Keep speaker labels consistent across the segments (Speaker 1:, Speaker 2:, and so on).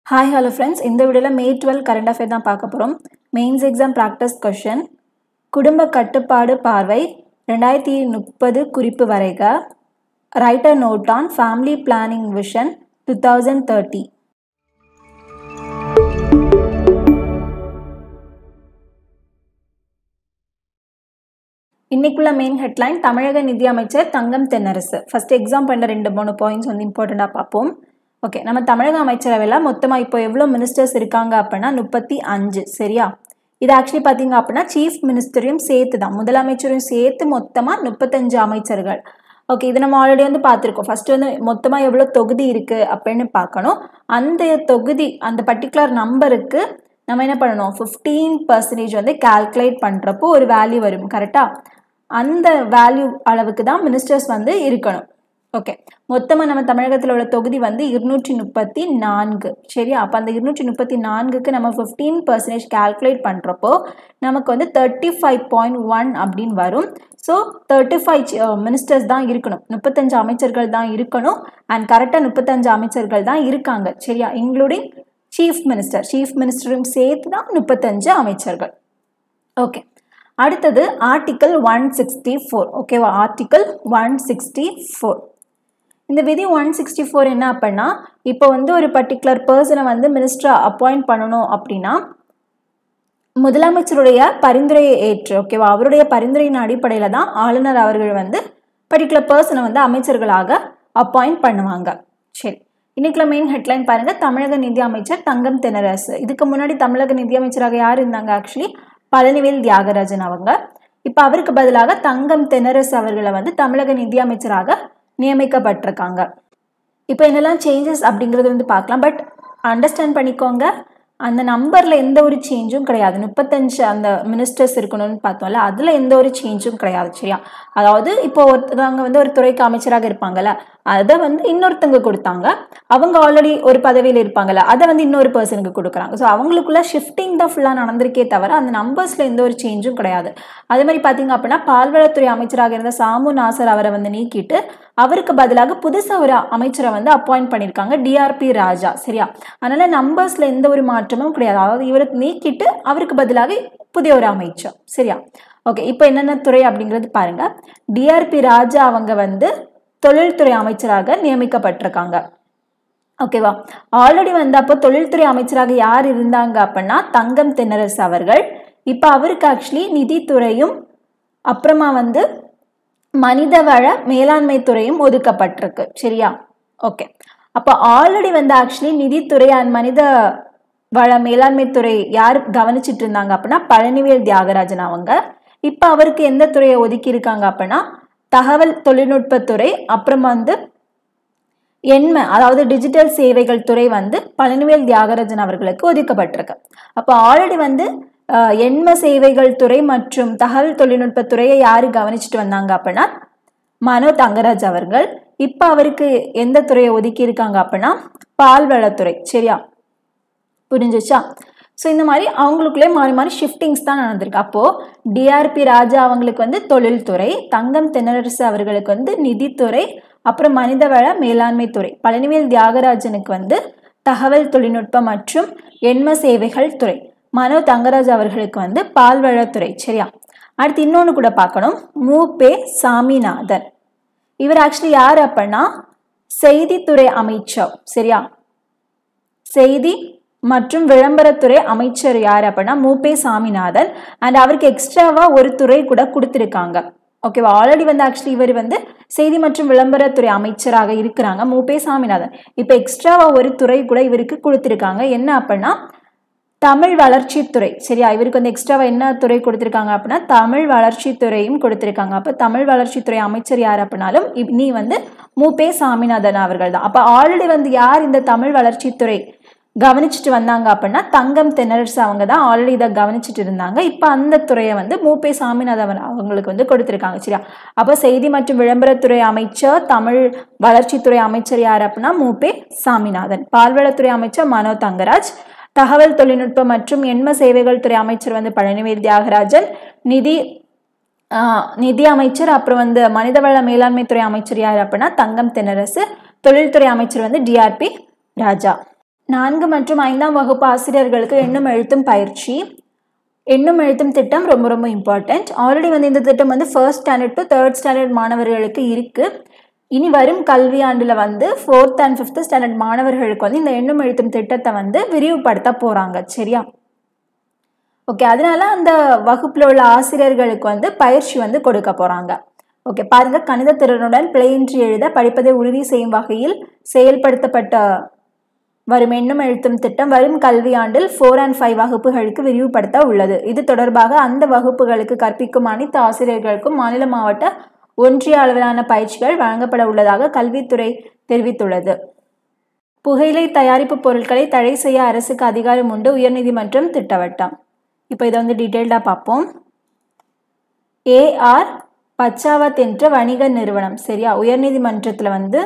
Speaker 1: hi hello friends இந்த வீடியோவில் மே twelve current affair தான் பார்க்க போகிறோம் மெயின்ஸ் எக்ஸாம் ப்ராக்டிஸ் கொஷின் குடும்ப கட்டுப்பாடு பார்வை ரெண்டாயிரத்தி முப்பது குறிப்பு வரைக writer note on family planning vision two thousand thirty இன்னைக்குள்ள மெயின் ஹெட்லைன் தமிழக நிதியமைச்சர் தங்கம் தென்னரசு ஃபர்ஸ்ட் எக்ஸாம் பண்ண ரெண்டு மூணு பாயிண்ட்ஸ் வந்து இம்பார்ட்டண்ட்டாக பார்ப்போம் ஓகே நம்ம தமிழக அமைச்சரவையில் மொத்தமாக இப்போ எவ்வளோ மினிஸ்டர்ஸ் இருக்காங்க அப்படின்னா முப்பத்தி அஞ்சு சரியா இது ஆக்சுவலி பார்த்தீங்க அப்படின்னா சீஃப் மினிஸ்டரையும் சேர்த்து தான் முதலமைச்சரையும் சேர்த்து மொத்தமாக முப்பத்தஞ்சு அமைச்சர்கள் ஓகே இது நம்ம ஆல்ரெடி வந்து பார்த்துருக்கோம் ஃபர்ஸ்ட் வந்து மொத்தமாக எவ்வளோ தொகுதி இருக்குது அப்படின்னு பார்க்கணும் அந்த தொகுதி அந்த பர்டிகுலர் நம்பருக்கு நம்ம என்ன பண்ணணும் ஃபிஃப்டீன் பர்சன்டேஜ் வந்து கால்குலேட் பண்ணுறப்போ ஒரு வேல்யூ வரும் கரெக்டாக அந்த வேல்யூ அளவுக்கு தான் மினிஸ்டர்ஸ் வந்து இருக்கணும் ஓகே மொத்தமாக நம்ம தமிழகத்தில் உள்ள தொகுதி வந்து இருநூற்றி முப்பத்தி நான்கு சரியா அப்போ அந்த இருநூற்றி முப்பத்தி நான்குக்கு நம்ம ஃபிஃப்டீன் பர்சன்டேஜ் கால்குலேட் பண்ணுறப்போ நமக்கு வந்து தேர்ட்டி ஃபைவ் பாயிண்ட் ஒன் அப்படின்னு வரும் ஸோ தேர்ட்டி ஃபைவ் மினிஸ்டர்ஸ் தான் இருக்கணும் முப்பத்தஞ்சு அமைச்சர்கள் தான் இருக்கணும் அண்ட் கரெக்டாக முப்பத்தஞ்சு அமைச்சர்கள் தான் இருக்காங்க சரியா இன்க்ளூடிங் சீஃப் மினிஸ்டர் சீஃப் மினிஸ்டரும் சேர்த்து தான் முப்பத்தஞ்சு அமைச்சர்கள் ஓகே அடுத்தது ஆர்டிக்கல் ஒன் சிக்ஸ்டி ஃபோர் ஓகேவா ஆர்டிக்கல் ஒன் சிக்ஸ்டி ஃபோர் இந்த விதி ஒன் சிக்ஸ்டி ஃபோர் என்ன அப்படின்னா இப்போ வந்து ஒரு பர்டிகுலர் பர்சனை வந்து மினிஸ்டராக அப்பாயிண்ட் பண்ணணும் அப்படின்னா முதலமைச்சருடைய பரிந்துரையை ஏற்று ஓகேவா அவருடைய பரிந்துரையின் அடிப்படையில் தான் ஆளுநர் அவர்கள் வந்து பர்டிகுலர் பர்சனை வந்து அமைச்சர்களாக அப்பாயிண்ட் பண்ணுவாங்க சரி இன்னைக்குள்ள மெயின் ஹெட்லைன் பாருங்க தமிழக நிதி அமைச்சர் தங்கம் தென்னரசு இதுக்கு முன்னாடி தமிழக நிதி அமைச்சராக யார் இருந்தாங்க ஆக்சுவலி பழனிவேல் தியாகராஜன் அவங்க இப்போ அவருக்கு பதிலாக தங்கம் தென்னரசு அவர்களை வந்து தமிழக நிதி அமைச்சராக நியமிக்கப்பட்டிருக்காங்க இப்போ என்னெல்லாம் சேஞ்சஸ் அப்படிங்கிறது வந்து பார்க்கலாம் பட் அண்டர்ஸ்டாண்ட் பண்ணிக்கோங்க அந்த நம்பரில் எந்த ஒரு சேஞ்சும் கிடையாது முப்பத்தஞ்சு அந்த மினிஸ்டர்ஸ் இருக்கணும்னு பார்த்தோம்ல அதில் எந்த ஒரு சேஞ்சும் கிடையாது சரியா அதாவது இப்போ ஒருத்தவங்க வந்து ஒரு துறைக்கு அமைச்சராக இருப்பாங்கல்ல அதை வந்து இன்னொருத்தங்க கொடுத்தாங்க அவங்க ஆல்ரெடி ஒரு பதவியில் இருப்பாங்கல்ல அதை வந்து இன்னொரு பர்சனுக்கு கொடுக்குறாங்க ஸோ அவங்களுக்குள்ள ஷிஃப்டிங் தான் ஃபுல்லாக நடந்திருக்கே தவிர அந்த நம்பர்ஸில் எந்த ஒரு சேஞ்சும் கிடையாது அதே மாதிரி பார்த்தீங்க அப்படின்னா பால்வளத்துறை அமைச்சராக இருந்த சாமு நாசர் அவரை வந்து நீக்கிட்டு அவருக்கு பதிலாக புதுசாக ஒரு அமைச்சரை வந்து அப்பாயிண்ட் பண்ணியிருக்காங்க டிஆர்பி ராஜா சரியா அதனால நம்பர்ஸில் எந்த ஒரு மாற்றமும் கிடையாது அதாவது இவரை நீக்கிட்டு அவருக்கு பதிலாக புதிய ஒரு அமைச்சர் சரியா ஓகே இப்போ என்னென்ன துறை அப்படிங்கிறது பாருங்க டிஆர்பி ராஜா அவங்க வந்து தொழில்துறை அமைச்சராக நியமிக்கப்பட்டிருக்காங்க ஓகேவா ஆல்ரெடி வந்து அப்போ தொழில்துறை அமைச்சராக யார் இருந்தாங்க அப்படின்னா தங்கம் தென்னரசு அவர்கள் இப்போ அவருக்கு ஆக்சுவலி நிதித்துறையும் அப்புறமா வந்து மனிதவள மேலாண்மை துறையும் ஒதுக்கப்பட்டிருக்கு சரியா ஓகே அப்போ ஆல்ரெடி வந்து ஆக்சுவலி நிதித்துறை அண்ட் மனித வள மேலாண்மை துறை யார் கவனிச்சிட்டு இருந்தாங்க அப்படின்னா பழனிவேல் தியாகராஜன் அவங்க இப்போ அவருக்கு எந்த துறையை ஒதுக்கி இருக்காங்க அப்படின்னா தகவல் தொழில்நுட்பத்துறை அப்புறம் வந்து எண்மை அதாவது டிஜிட்டல் சேவைகள் துறை வந்து பழனிவேல் தியாகராஜன் அவர்களுக்கு ஒதுக்கப்பட்டிருக்கு அப்போ ஆல்ரெடி வந்து எண்ம சேவைகள் துறை மற்றும் தகவல் தொழில்நுட்பத்துறையை யார் கவனிச்சுட்டு வந்தாங்க அப்படின்னா மனோ தங்கராஜ் அவர்கள் இப்போ அவருக்கு எந்த துறையை ஒதுக்கி இருக்காங்க அப்படின்னா பால்வளத்துறை சரியா புரிஞ்சிச்சா ஸோ இந்த மாதிரி அவங்களுக்குள்ளே மாறி மாறி ஷிஃப்டிங்ஸ் தான் நடந்திருக்கு அப்போது டிஆர்பி ராஜா அவங்களுக்கு வந்து தொழில்துறை தங்கம் தென்னரசு அவர்களுக்கு வந்து நிதித்துறை அப்புறம் மனிதவள மேலாண்மை துறை பழனிவேல் தியாகராஜனுக்கு வந்து தகவல் தொழில்நுட்பம் மற்றும் எண்ம சேவைகள் துறை மனோ தங்கராஜ் அவர்களுக்கு வந்து பால்வளத்துறை சரியா அடுத்து இன்னொன்று கூட பார்க்கணும் மூபே சாமிநாதன் இவர் ஆக்சுவலி யார் அப்படின்னா செய்தித்துறை அமைச்சர் சரியா செய்தி மற்றும் விளம்பரத்துறை அமைச்சர் யார் அப்படின்னா மூபே சாமிநாதன் அண்ட் அவருக்கு எக்ஸ்ட்ராவா ஒரு துறை கூட கொடுத்துருக்காங்க ஓகேவா ஆல்ரெடி வந்து ஆக்சுவலி இவர் வந்து செய்தி மற்றும் விளம்பரத்துறை அமைச்சராக இருக்கிறாங்க மூபே சாமிநாதன் இப்போ எக்ஸ்ட்ராவா ஒரு துறை கூட இவருக்கு கொடுத்துருக்காங்க என்ன அப்படின்னா தமிழ் வளர்ச்சித்துறை சரியா இவருக்கு வந்து எக்ஸ்ட்ராவா என்ன துறை கொடுத்துருக்காங்க அப்படின்னா தமிழ் வளர்ச்சித்துறையும் கொடுத்துருக்காங்க அப்போ தமிழ் வளர்ச்சித்துறை அமைச்சர் யார் அப்படின்னாலும் நீ வந்து மூபே சாமிநாதன் அவர்கள் தான் அப்போ ஆல்ரெடி வந்து யார் இந்த தமிழ் வளர்ச்சித்துறை கவனிச்சுட்டு வந்தாங்க அப்படின்னா தங்கம் தென்னரசு அவங்க தான் ஆல்ரெடி இதை கவனிச்சுட்டு இருந்தாங்க இப்போ அந்த துறையை வந்து மூப்பே சாமிநாதன் அவங்களுக்கு வந்து கொடுத்துருக்காங்க சரியா அப்போ செய்தி மற்றும் விளம்பரத்துறை அமைச்சர் தமிழ் வளர்ச்சித்துறை அமைச்சர் யார் அப்படின்னா மூப்பே சாமிநாதன் பால்வளத்துறை அமைச்சர் மனோ தங்கராஜ் தகவல் தொழில்நுட்பம் மற்றும் எண்ம சேவைகள் துறை அமைச்சர் வந்து பழனிவேல் தியாகராஜன் நிதி நிதி அமைச்சர் அப்புறம் வந்து மனிதவள மேலாண்மை துறை அமைச்சர் யார் அப்படின்னா தங்கம் தென்னரசு தொழில்துறை அமைச்சர் வந்து டிஆர்பி ராஜா நான்கு மற்றும் ஐந்தாம் வகுப்பு ஆசிரியர்களுக்கு எண்ணும் எழுத்தும் பயிற்சி எண்ணும் எழுத்தும் திட்டம் ரொம்ப ரொம்ப இம்பார்ட்டண்ட் ஆல்ரெடி வந்து இந்த திட்டம் வந்து first standard to third standard மாணவர்களுக்கு இருக்குது இனி வரும் கல்வியாண்டில் வந்து ஃபோர்த் அண்ட் ஃபிஃப்த் ஸ்டாண்டர்ட் மாணவர்களுக்கு வந்து இந்த எண்ணும் எழுத்தும் திட்டத்தை வந்து விரிவுபடுத்த போகிறாங்க சரியா ஓகே அதனால அந்த வகுப்பில் உள்ள ஆசிரியர்களுக்கு வந்து பயிற்சி வந்து கொடுக்க போகிறாங்க ஓகே பாருங்க கணித திறனுடன் பிழையின்றி எழுத படிப்பதை உறுதி செய்யும் வகையில் செயல்படுத்தப்பட்ட வரும் எண்ணும் எழுத்தும் திட்டம் வரும் கல்வியாண்டில் ஃபோர் அண்ட் ஃபைவ் வகுப்புகளுக்கு விரிவுபடுத்த உள்ளது இது தொடர்பாக அந்த வகுப்புகளுக்கு கற்பிக்கும் அனைத்து ஆசிரியர்களுக்கும் மாநில மாவட்ட ஒன்றிய அளவிலான பயிற்சிகள் வழங்கப்பட உள்ளதாக கல்வித்துறை தெரிவித்துள்ளது புகையிலை தயாரிப்பு பொருட்களை தடை செய்ய அரசுக்கு அதிகாரம் உண்டு உயர்நீதிமன்றம் திட்டவட்டம் இப்போ இதை வந்து டீட்டெயில்டாக பார்ப்போம் ஏஆர் பச்சாவத் என்ற வணிக நிறுவனம் சரியா உயர்நீதிமன்றத்தில் வந்து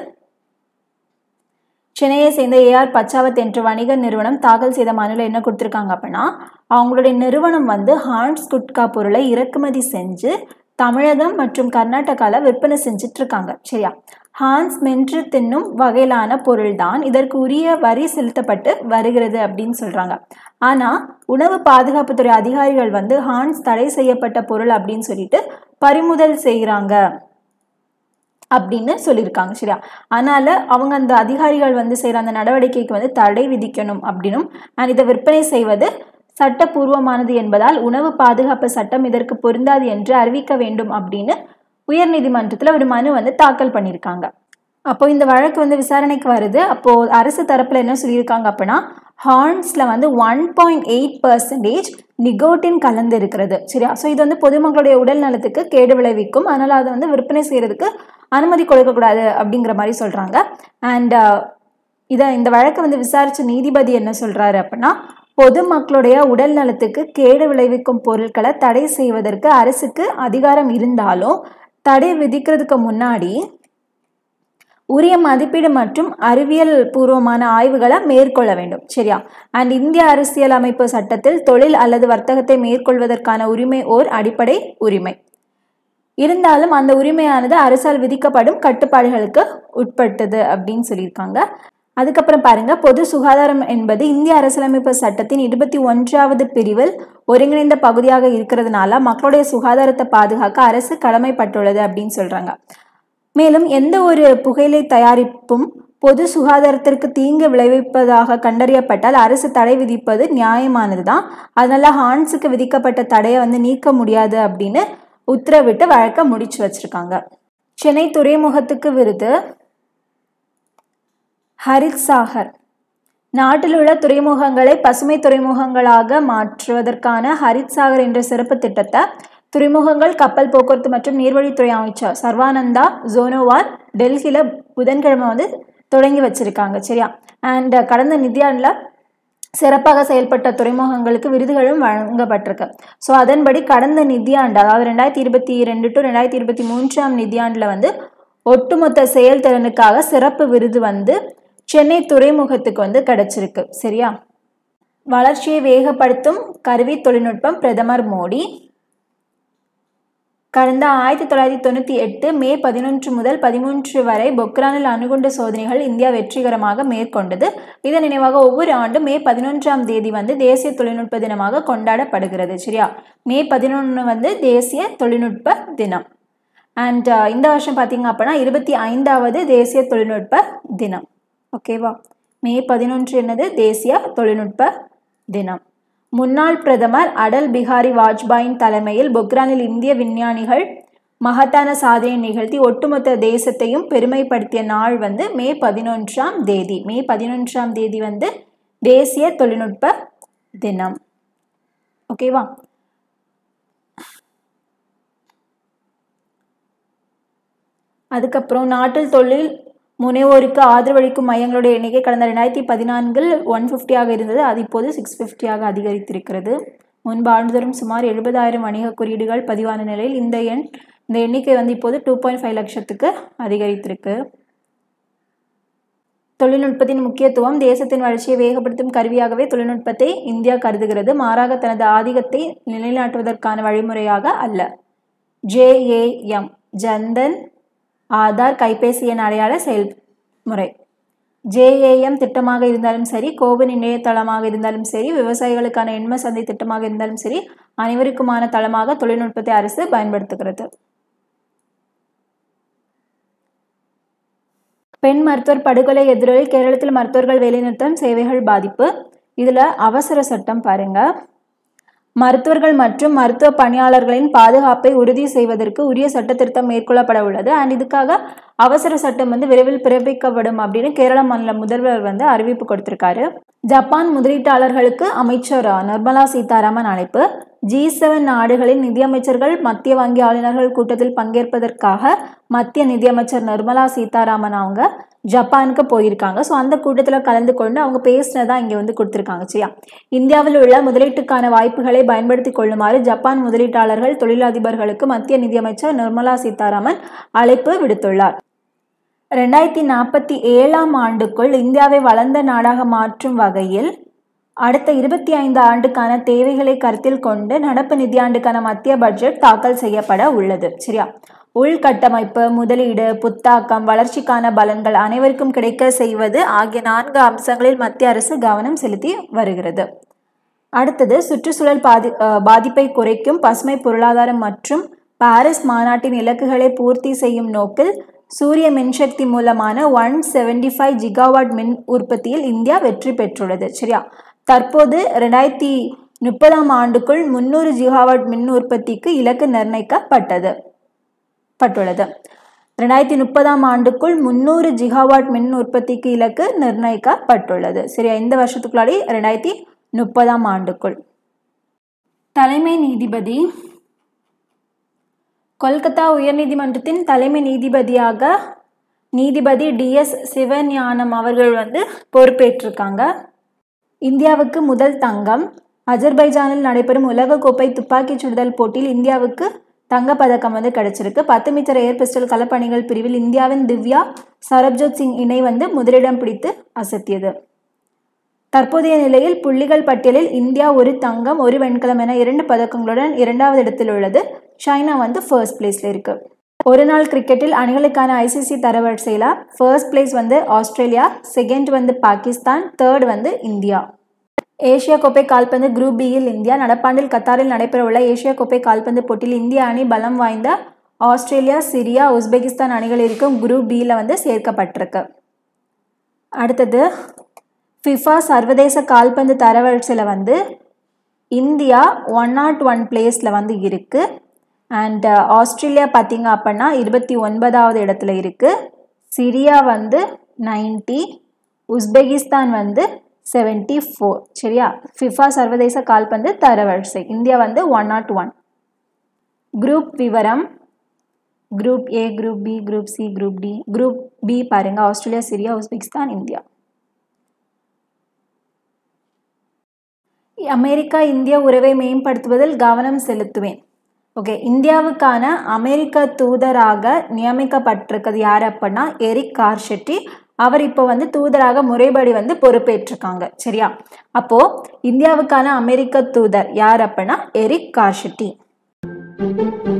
Speaker 1: சென்னையை சேர்ந்த ஏஆர் பச்சாவத் என்ற வணிக நிறுவனம் தாக்கல் செய்த மனுவில் என்ன கொடுத்துருக்காங்க அப்படின்னா அவங்களுடைய நிறுவனம் வந்து ஹான்ஸ் குட்கா பொருளை இறக்குமதி செஞ்சு தமிழகம் மற்றும் கர்நாடகாவில் விற்பனை செஞ்சுட்டு இருக்காங்க சரியா ஹான்ஸ் மென்று தின்னும் வகையிலான பொருள் தான் இதற்கு உரிய வரி செலுத்தப்பட்டு வருகிறது அப்படின்னு சொல்கிறாங்க ஆனால் உணவு பாதுகாப்புத்துறை அதிகாரிகள் வந்து ஹான்ஸ் தடை செய்யப்பட்ட பொருள் அப்படின்னு சொல்லிட்டு பறிமுதல் செய்கிறாங்க அப்படின்னு சொல்லியிருக்காங்க சரியா அதனால அவங்க அந்த அதிகாரிகள் வந்து செய்கிற அந்த நடவடிக்கைக்கு வந்து தடை விதிக்கணும் அப்படின்னும் அண்ட் இதை விற்பனை செய்வது சட்டப்பூர்வமானது என்பதால் உணவு பாதுகாப்பு சட்டம் இதற்கு பொருந்தாது என்று அறிவிக்க வேண்டும் அப்படின்னு உயர்நீதிமன்றத்தில் ஒரு மனு வந்து தாக்கல் பண்ணியிருக்காங்க அப்போ இந்த வழக்கு வந்து விசாரணைக்கு வருது அப்போது அரசு தரப்பில் என்ன சொல்லியிருக்காங்க அப்படின்னா ஹார்ன்ஸில் வந்து one point eight percentage nicotine கலந்து இருக்கிறது சரியா ஸோ இது வந்து பொதுமக்களுடைய உடல் நலத்துக்கு கேடு விளைவிக்கும் அதனால் அதை வந்து விற்பனை செய்கிறதுக்கு அனுமதி கொடுக்கக்கூடாது அப்படிங்கிற மாதிரி சொல்கிறாங்க அண்ட் இதை இந்த வழக்கை வந்து விசாரித்த நீதிபதி என்ன சொல்கிறாரு அப்படின்னா பொதுமக்களுடைய உடல் நலத்துக்கு கேடு விளைவிக்கும் பொருட்களை தடை செய்வதற்கு அரசுக்கு அதிகாரம் இருந்தாலும் தடை விதிக்கிறதுக்கு முன்னாடி உரிய மதிப்பீடு மற்றும் அறிவியல் பூர்வமான ஆய்வுகளை மேற்கொள்ள வேண்டும் சரியா அண்ட் இந்திய அரசியல் அமைப்பு சட்டத்தில் தொழில் அல்லது வர்த்தகத்தை மேற்கொள்வதற்கான உரிமை ஓர் அடிப்படை உரிமை இருந்தாலும் அந்த உரிமையானது அரசால் விதிக்கப்படும் கட்டுப்பாடுகளுக்கு உட்பட்டது அப்படின்னு சொல்லியிருக்காங்க அதுக்கப்புறம் பாருங்க பொது சுகாதாரம் என்பது இந்திய அரசியலமைப்பு சட்டத்தின் இருபத்தி ஒன்றாவது பிரிவில் ஒருங்கிணைந்த பகுதியாக இருக்கிறதுனால மக்களுடைய சுகாதாரத்தை பாதுகாக்க அரசு கடமைப்பட்டுள்ளது அப்படின்னு சொல்றாங்க மேலும் எந்த ஒரு புகையிலை தயாரிப்பும் பொது சுகாதாரத்திற்கு தீங்கு விளைவிப்பதாக கண்டறியப்பட்டால் அரசு தடை விதிப்பது நியாயமானது தான் அதனால ஹான்ஸுக்கு விதிக்கப்பட்ட தடையை வந்து நீக்க முடியாது அப்படின்னு உத்தரவிட்டு வழக்க முடிச்சு வச்சிருக்காங்க சென்னை துறைமுகத்துக்கு விருது ஹரித் சாகர் நாட்டில் உள்ள துறைமுகங்களை பசுமை துறைமுகங்களாக மாற்றுவதற்கான ஹரித் சாகர் என்ற சிறப்பு திட்டத்தை துறைமுகங்கள் கப்பல் போக்குவரத்து மற்றும் நீர்வழித்துறை அமைச்சர் சர்வானந்தா ஜோனோவால் டெல்லியில் புதன்கிழமை வந்து தொடங்கி வச்சிருக்காங்க சரியா அண்ட் கடந்த நிதியாண்டில் சிறப்பாக செயல்பட்ட துறைமுகங்களுக்கு விருதுகளும் வழங்கப்பட்டிருக்கு ஸோ அதன்படி கடந்த நிதியாண்டு அதாவது ரெண்டாயிரத்தி இருபத்தி ரெண்டு டு ரெண்டாயிரத்தி இருபத்தி மூன்றாம் நிதியாண்டில் வந்து ஒட்டுமொத்த செயல்திறனுக்காக சிறப்பு விருது வந்து சென்னை துறைமுகத்துக்கு வந்து கிடைச்சிருக்கு சரியா வளர்ச்சியை வேகப்படுத்தும் கருவி தொழில்நுட்பம் பிரதமர் மோடி கடந்த ஆயிரத்தி தொள்ளாயிரத்தி தொண்ணூற்றி எட்டு மே பதினொன்று முதல் பதிமூன்று வரை பொக்ரானில் அணுகுண்டு சோதனைகள் இந்தியா வெற்றிகரமாக மேற்கொண்டது இதன் நினைவாக ஒவ்வொரு ஆண்டும் மே பதினொன்றாம் தேதி வந்து தேசிய தொழில்நுட்ப தினமாக கொண்டாடப்படுகிறது சரியா மே பதினொன்று வந்து தேசிய தொழில்நுட்ப தினம் அண்ட் இந்த வருஷம் பார்த்தீங்க அப்படின்னா இருபத்தி ஐந்தாவது தேசிய தொழில்நுட்ப தினம் ஓகேவா மே பதினொன்று என்னது தேசிய தொழில்நுட்ப தினம் முன்னாள் பிரதமர் அடல் பிகாரி வாஜ்பாயின் தலைமையில் பொக்ரானில் இந்திய விஞ்ஞானிகள் மகத்தான சாதனை நிகழ்த்தி ஒட்டுமொத்த தேசத்தையும் பெருமைப்படுத்திய நாள் வந்து மே பதினொன்றாம் தேதி மே பதினொன்றாம் தேதி வந்து தேசிய தொழில்நுட்ப தினம் ஓகேவா அதுக்கப்புறம் நாட்டில் தொழில் முனைவோருக்கு ஆதரவளிக்கும் மையங்களுடைய எண்ணிக்கை கடந்த ரெண்டாயிரத்தி பதினான்கில் ஒன் ஃபிஃப்டியாக இருந்தது அது இப்போது சிக்ஸ் ஃபிஃப்டியாக அதிகரித்திருக்கிறது முன்பு ஆண்டுதோறும் சுமார் எழுபதாயிரம் வணிக குறியீடுகள் பதிவான நிலையில் இந்த எண் இந்த எண்ணிக்கை வந்து இப்போது டூ பாயிண்ட் ஃபைவ் லட்சத்துக்கு அதிகரித்திருக்கு தொழில்நுட்பத்தின் முக்கியத்துவம் தேசத்தின் வளர்ச்சியை வேகப்படுத்தும் கருவியாகவே தொழில்நுட்பத்தை இந்தியா கருதுகிறது மாறாக தனது ஆதிக்கத்தை நிலைநாட்டுவதற்கான வழிமுறையாக அல்ல ஜேஏஎம் ஜன்தன் ஆதார் கைபேசி எண் அடையாள செயல்முறை ஜேஏஎம் திட்டமாக இருந்தாலும் சரி கோவின் இணையதளமாக இருந்தாலும் சரி விவசாயிகளுக்கான எண்ம சந்தை திட்டமாக இருந்தாலும் சரி அனைவருக்குமான தளமாக தொழில்நுட்பத்தை அரசு பயன்படுத்துகிறது பெண் மருத்துவர் படுகொலை எதிரொலி கேரளத்தில் மருத்துவர்கள் வேலைநிறுத்தம் சேவைகள் பாதிப்பு இதில் அவசர சட்டம் பாருங்க மருத்துவர்கள் மற்றும் மருத்துவ பணியாளர்களின் பாதுகாப்பை உறுதி செய்வதற்கு உரிய சட்ட திருத்தம் மேற்கொள்ளப்பட உள்ளது அண்ட் இதுக்காக அவசர சட்டம் வந்து விரைவில் பிறப்பிக்கப்படும் அப்படின்னு கேரள மாநில முதல்வர் வந்து அறிவிப்பு கொடுத்திருக்காரு ஜப்பான் முதலீட்டாளர்களுக்கு அமைச்சர் நிர்மலா சீதாராமன் அழைப்பு ஜி செவன் நாடுகளின் நிதியமைச்சர்கள் மத்திய வங்கி ஆளுநர்கள் கூட்டத்தில் பங்கேற்பதற்காக மத்திய நிதியமைச்சர் நிர்மலா சீதாராமன் அவங்க ஜப்பானுக்கு போயிருக்காங்க ஸோ அந்த கூட்டத்தில் கலந்து கொண்டு அவங்க பேசினதா இங்கே வந்து கொடுத்துருக்காங்க சரியா இந்தியாவில் உள்ள முதலீட்டுக்கான வாய்ப்புகளை பயன்படுத்தி கொள்ளுமாறு ஜப்பான் முதலீட்டாளர்கள் தொழிலதிபர்களுக்கு மத்திய நிதியமைச்சர் நிர்மலா சீதாராமன் அழைப்பு விடுத்துள்ளார் ரெண்டாயிரத்தி நாற்பத்தி ஏழாம் ஆண்டுக்குள் இந்தியாவை வளர்ந்த நாடாக மாற்றும் வகையில் அடுத்த இருபத்தி ஐந்து ஆண்டுக்கான தேவைகளை கருத்தில் கொண்டு நடப்பு நிதியாண்டுக்கான மத்திய பட்ஜெட் தாக்கல் செய்யப்பட உள்ளது சரியா உள்கட்டமைப்பு முதலீடு புத்தாக்கம் வளர்ச்சிக்கான பலன்கள் அனைவருக்கும் கிடைக்க செய்வது ஆகிய நான்கு அம்சங்களில் மத்திய அரசு கவனம் செலுத்தி வருகிறது அடுத்தது சுற்றுச்சூழல் பாதி பாதிப்பை குறைக்கும் பசுமை பொருளாதாரம் மற்றும் பாரிஸ் மாநாட்டின் இலக்குகளை பூர்த்தி செய்யும் நோக்கில் சூரிய மின்சக்தி மூலமான ஒன் செவன்டி ஃபைவ் ஜிகாவாட் மின் உற்பத்தியில் இந்தியா வெற்றி பெற்றுள்ளது சரியா தற்போது ரெண்டாயிரத்தி முப்பதாம் ஆண்டுக்குள் முன்னூறு ஜிகாவாட் மின் உற்பத்திக்கு இலக்கு நிர்ணயிக்கப்பட்டது பட்டுள்ளது ரெண்டாயிரத்தி முப்பதாம் ஆண்டுக்குள் முன்னூறு ஜிகாவாட் மின் உற்பத்திக்கு இலக்கு நிர்ணயிக்கப்பட்டுள்ளது சரியா இந்த வருஷத்துக்குள்ளாடி ரெண்டாயிரத்தி முப்பதாம் ஆண்டுக்குள் தலைமை நீதிபதி கொல்கத்தா உயர்நீதிமன்றத்தின் தலைமை நீதிபதியாக நீதிபதி டிஎஸ் சிவஞானம் அவர்கள் வந்து பொறுப்பேற்றிருக்காங்க இந்தியாவுக்கு முதல் தங்கம் அஜர்பைஜானில் நடைபெறும் உலகக்கோப்பை துப்பாக்கிச் சுடுதல் போட்டியில் இந்தியாவுக்கு தங்கப்பதக்கம் வந்து கிடைச்சிருக்கு பத்து மீட்டர் ஏர் பிஸ்டல் கலப்பணிகள் பிரிவில் இந்தியாவின் திவ்யா சரப்ஜோத் சிங் இணை வந்து முதலிடம் பிடித்து அசத்தியது தற்போதைய நிலையில் புள்ளிகள் பட்டியலில் இந்தியா ஒரு தங்கம் ஒரு வெண்கலம் என இரண்டு பதக்கங்களுடன் இரண்டாவது இடத்தில் உள்ளது சைனா வந்து ஃபர்ஸ்ட் பிளேஸ்ல இருக்கு ஒரு நாள் கிரிக்கெட்டில் அணிகளுக்கான ஐசிசி தரவரிசையில் ஃபர்ஸ்ட் பிளேஸ் வந்து ஆஸ்திரேலியா செகண்ட் வந்து பாகிஸ்தான் தேர்ட் வந்து இந்தியா ஏசியா கோப்பை கால்பந்து குரூப் பியில் இந்தியா நடப்பாண்டில் கத்தாரில் நடைபெறவுள்ள ஏசியா கோப்பை கால்பந்து போட்டியில் இந்திய அணி பலம் வாய்ந்த ஆஸ்திரேலியா சிரியா உஸ்பெகிஸ்தான் அணிகள் இருக்கும் குரூப் பியில் வந்து சேர்க்கப்பட்டிருக்கு அடுத்தது ஃபிஃபா சர்வதேச கால்பந்து தரவரிசையில் வந்து இந்தியா ஒன் நாட் ஒன் பிளேஸில் வந்து இருக்குது அண்ட் ஆஸ்திரேலியா பார்த்தீங்க அப்படின்னா இருபத்தி ஒன்பதாவது இடத்துல இருக்குது சிரியா வந்து நைன்டி உஸ்பெகிஸ்தான் வந்து செவன்டி ஃபோர் சரியா ஃபிஃபா சர்வதேச கால்பந்து தரவரிசை இந்தியா வந்து ஒன் நாட் ஒன் குரூப் விவரம் group A group B group C group D group B பாருங்க Australia Syria Uzbekistan India America இந்திய உறவை மேம்படுத்துவதில் கவனம் செலுத்துவேன் ஓகே இந்தியாவுக்கான அமெரிக்க தூதராக நியமிக்கப்பட்டிருக்கிறது யார் அப்படின்னா எரிக் கார்ஷெட்டி அவர் இப்போ வந்து தூதராக முறைப்படி வந்து பொறுப்பேற்றிருக்காங்க சரியா அப்போ இந்தியாவுக்கான அமெரிக்க தூதர் யார் அப்படின்னா எரிக் கார்ஷெட்டி